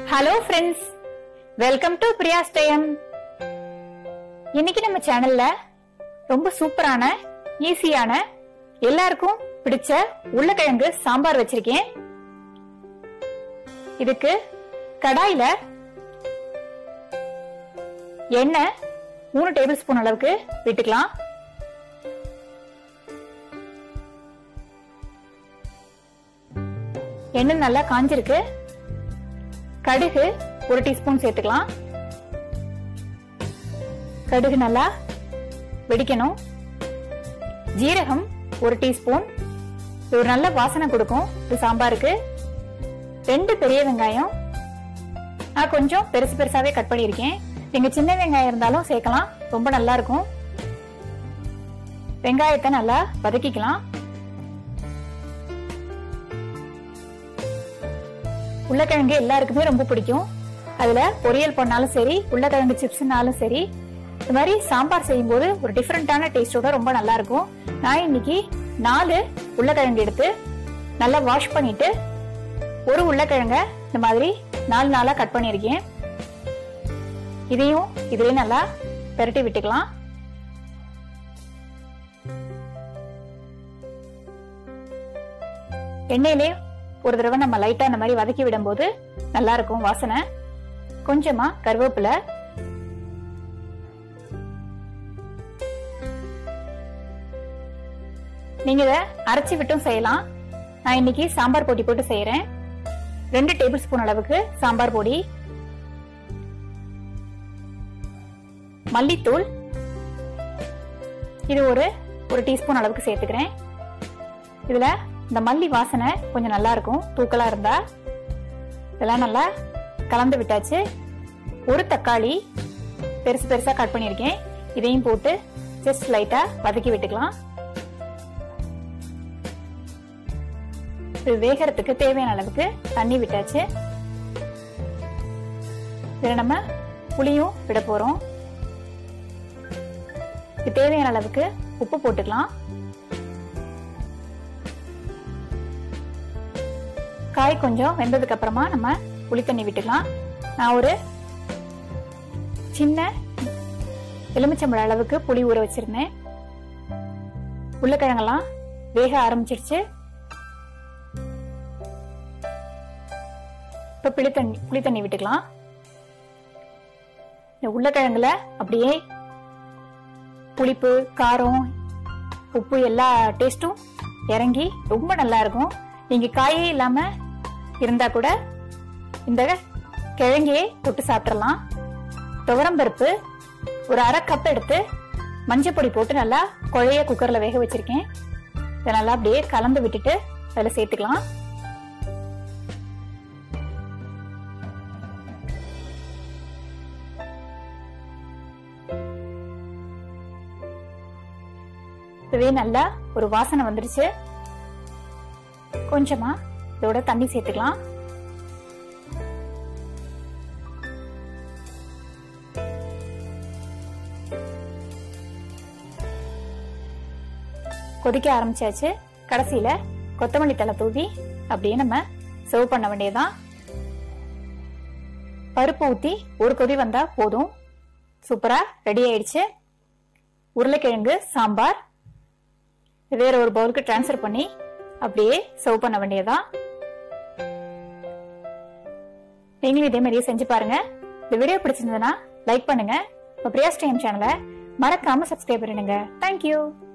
hello friends welcome to Priya ஸ்டேயம் இன்னைக்கு நம்ம சேனல்ல ரொம்ப சூப்பரான ஈஸியான எல்லாருக்கும் பிடிச்ச உருளைக்கிழங்கு சாம்பார் வச்சிருக்கேன் இதுக்கு கடாயில எண்ணெய் மூணு டேபிள் ஸ்பூன் அளவுக்கு விட்டுக்கலாம் எண்ணெய் நல்லா காஞ்சிருக்கு கடுகு ஒரு டீஸ்பூன் சேர்த்துக்கலாம் கடுகு நல்லா வெடிக்கணும் ஜீரகம் ஒரு டீஸ்பூன் இது ஒரு நல்ல வாசனை கொடுக்கும் இது சாம்பாருக்கு ரெண்டு பெரிய வெங்காயம் நான் கொஞ்சம் பெருசு பெருசாவே கட் பண்ணியிருக்கேன் நீங்க சின்ன வெங்காயம் இருந்தாலும் சேர்க்கலாம் ரொம்ப நல்லா இருக்கும் வெங்காயத்தை நல்லா வதக்கிக்கலாம் உருளைக்கிழங்கு எல்லாருக்குமே ரொம்ப பிடிக்கும் அதுல பொரியல் பண்ணாலும் சரி உருளைக்கிழங்கு சிப்ஸ்னாலும் சரி இந்த மாதிரி சாம்பார் செய்யும்போது ஒரு டிஃப்ரெண்டான டேஸ்டோட ரொம்ப நல்லா இருக்கும் நான் இன்னைக்கு நாலு உருளைக்கிழங்கு எடுத்து நல்லா வாஷ் பண்ணிட்டு ஒரு உருளைக்கிழங்க இந்த மாதிரி நாலு நாளா கட் பண்ணியிருக்கேன் இதையும் இதுலயே நல்லா பெரட்டி விட்டுக்கலாம் எண்ணெயிலே ஒரு தடவை நம்ம லைட்டா இந்த மாதிரி வதக்கி விடும்போது நல்லா இருக்கும் வாசனை கொஞ்சமா கருவேப்பிலை நீங்க இதை அரைச்சி விட்டும் செய்யலாம் நான் இன்னைக்கு சாம்பார் பொடி போட்டு செய்யறேன் ரெண்டு டேபிள் ஸ்பூன் அளவுக்கு சாம்பார் பொடி மல்லித்தூள் இது ஒரு ஒரு டீஸ்பூன் அளவுக்கு சேர்த்துக்கிறேன் இதுல இந்த மல்லி வாசனை கொஞ்சம் நல்லா இருக்கும் தூக்கலா இருந்தா இதெல்லாம் நல்லா கலந்து விட்டாச்சு ஒரு தக்காளி பெருசு பெருசா கட் பண்ணியிருக்கேன் இதையும் போட்டு ஜஸ்ட் லைட்டா வதக்கி விட்டுக்கலாம் இது வேகறதுக்கு தேவையான அளவுக்கு தண்ணி விட்டாச்சு இதுல நம்ம புளியும் விட போறோம் இது தேவையான அளவுக்கு உப்பு போட்டுக்கலாம் காய் கொஞ்சம் வெந்ததுக்கு அப்புறமா நம்ம புளி தண்ணி விட்டுக்கலாம் நான் ஒரு சின்ன எலுமிச்சம்பழ அளவுக்கு புளி ஊற வச்சிருந்தேன் உருளைக்கிழங்கெல்லாம் வேக ஆரம்பிச்சிருச்சு இப்ப புளி தண்ணி புளி தண்ணி விட்டுக்கலாம் இந்த உருளைக்கிழங்குல அப்படியே புளிப்பு காரம் உப்பு எல்லா டேஸ்டும் இறங்கி ரொம்ப நல்லா இருக்கும் நீங்க காயே இல்லாம இருந்தா கூட இந்த கிழங்கையே தொட்டு சாப்பிடலாம் துவரம்பருப்பு ஒரு அரை கப் எடுத்து மஞ்சள் பொடி போட்டு நல்லா குழைய குக்கர்ல வேக வச்சிருக்கேன் இதை நல்லா அப்படியே கலந்து விட்டுட்டு அதில் சேர்த்துக்கலாம் இதுவே நல்லா ஒரு வாசனை வந்துருச்சு கொஞ்சமா இதோட தண்ணி சேர்த்துக்கலாம் கொதிக்க ஆரம்பிச்சாச்சு கடைசியில கொத்தமல்லி தலை தூவி அப்படியே நம்ம சர்வ் பண்ண வேண்டியதுதான் பருப்பு ஊத்தி ஒரு கொதி வந்தா போதும் சூப்பரா ரெடி ஆயிடுச்சு உருளைக்கிழங்கு சாம்பார் வேற ஒரு பவுலுக்கு டிரான்ஸ்ஃபர் பண்ணி அப்படியே சர்வ் பண்ண வேண்டியதுதான் நீங்களும் இதே மாதிரியே செஞ்சு பாருங்க இந்த வீடியோ பிடிச்சிருந்ததுன்னா லைக் பண்ணுங்க இப்போ பிரியாஸ் டைம் சேனலை மறக்காம சப்ஸ்கிரைப் பண்ணிடுங்க தேங்க்யூ